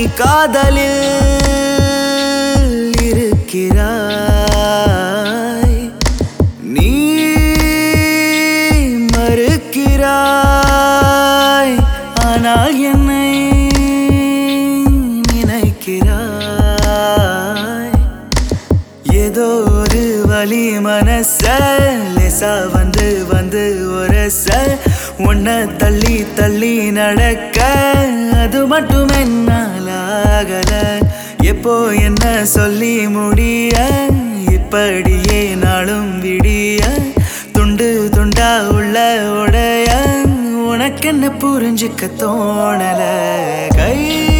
காதலில் இருக்கிறாய் நீ மறுக்கிறாய் ஆனால் என்னை நினைக்கிறாய் ஏதோ ஒரு வலி மனச லேசா வந்து வந்து ஒரச உன்னை தள்ளி தள்ளி நடக்க அது மட்டும் என்னால் ஆகல எப்போ என்ன சொல்லி முடிய இப்படியே நாளும் விடிய துண்டு துண்டா உள்ள உடைய உனக்கென்ன புரிஞ்சுக்க தோணல கை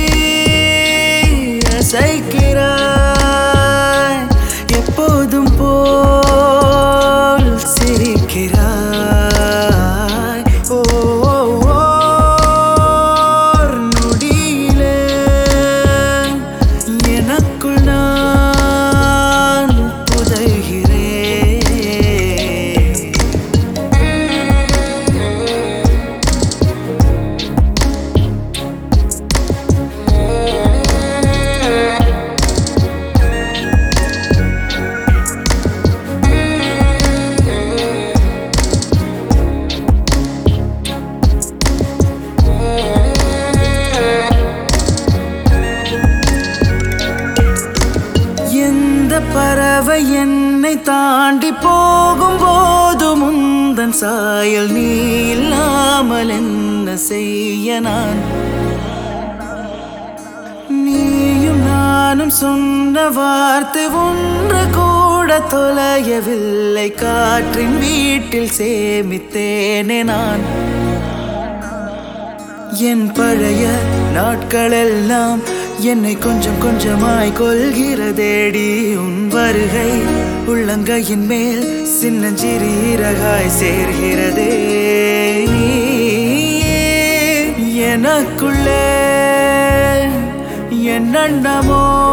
அசைக்கிறாய் எப்போதும் போல் சிரிக்கிறாய் ஓ ஓ, ஓர் நொடியிலே எனக்குள் நான் புதைகிறேன் எந்த பறவை என்னை தாண்டி போகும்போது முந்தன் சாயல் நீ இல்லாமல் என்ன செய்ய நான் நீயும் நானும் சொன்ன வார்த்தை ஒன்று கூட தொலையவில்லை காற்றின் வீட்டில் சேமித்தேனே நான் என் பழைய நாட்களெல்லாம் என்னை கொஞ்சம் கொஞ்சமாய் கொள்கிறதேடி உன் வருகை உள்ளங்கையின் மேல் சின்னஞ்சிறீரகாய் சேர்கிறதே எனக்குள்ளே என்னென்னமோ